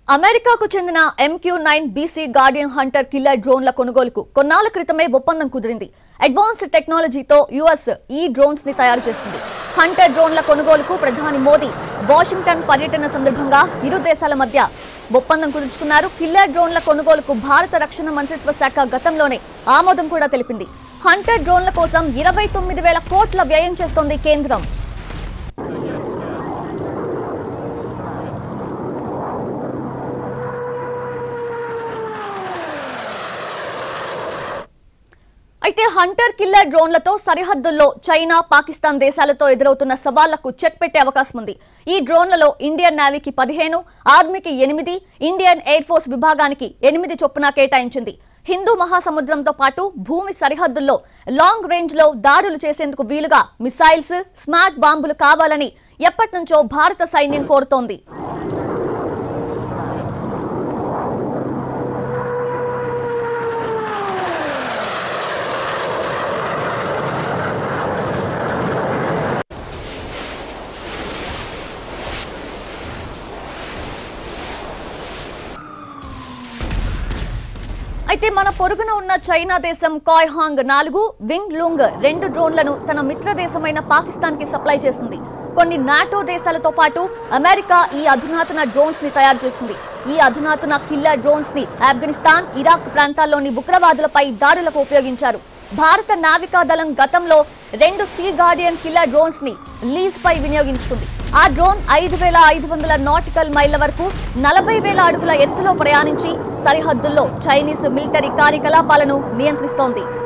అమెరికాకు చెందిన MQ nine B Sea Guardian hunter killer డ్రోన్ల కొనుగోలుకు కొన్నాళ్ల క్రితమే ఒప్పందం కుదిరింది అడ్వాన్స్డ్ టెక్నాలజీతో యుఎస్ ఈ డ్రోన్స్ ని తయారు చేసింది హంటర్ డ్రోన్ల కొనుగోలుకు ప్రధాని మోదీ వాషింగ్టన్ పర్యటన సందర్భంగా ఇరు దేశాల మధ్య ఒప్పందం కుదుర్చుకున్నారు కిల్లర్ డ్రోన్ల కొనుగోలుకు భారత రక్షణ మంత్రిత్వ శాఖ గతంలోనే ఆమోదం కూడా తెలిపింది హంటర్ డ్రోన్ల కోసం ఇరవై తొమ్మిది వేల కోట్ల వ్యయం చేస్తోంది కేంద్రం అయితే హంటర్ కిల్లర్ డ్రోన్లతో సరిహద్దుల్లో చైనా పాకిస్తాన్ దేశాలతో ఎదురవుతున్న సవాళ్లకు చెక్ పెట్టే అవకాశం ఉంది ఈ డ్రోన్లలో ఇండియన్ నేవీకి పదిహేను ఆర్మీకి ఎనిమిది ఇండియన్ ఎయిర్ ఫోర్స్ విభాగానికి ఎనిమిది చొప్పున కేటాయించింది హిందూ మహాసముద్రంతో పాటు భూమి సరిహద్దుల్లో లాంగ్ రేంజ్ లో దాడులు చేసేందుకు వీలుగా మిసైల్స్ స్మార్ట్ బాంబులు కావాలని ఎప్పటి నుంచో భారత సైన్యం కోరుతోంది అయితే మన పొరుగున ఉన్న చైనా దేశం కాయ్ హాంగ్ నాలుగు వింగ్ లూంగ్ రెండు డ్రోన్లను తన మిత్ర దేశమైన పాకిస్తాన్ కి సప్లై చేసింది కొన్ని నాటో దేశాలతో పాటు అమెరికా ఈ అధునాతన డ్రోన్స్ ని తయారు చేసింది ఈ అధునాతన కిల్లర్ డ్రోన్స్ ని ఆఫ్ఘనిస్తాన్ ఇరాక్ ప్రాంతాల్లోని ఉగ్రవాదులపై దాడులకు ఉపయోగించారు భారత నావికా దళం గతంలో రెండు సీ గార్డియన్ కిల్లర్ డ్రోన్స్ ని లీజ్ పై వినియోగించుకుంది ఆ డ్రోన్ ఐదు వేల ఐదు వందల నాటికల్ మైళ్ల వరకు నలభై వేల అడుగుల ఎత్తులో ప్రయాణించి సరిహద్దుల్లో చైనీస్ మిలిటరీ కార్యకలాపాలను నియంత్రిస్తోంది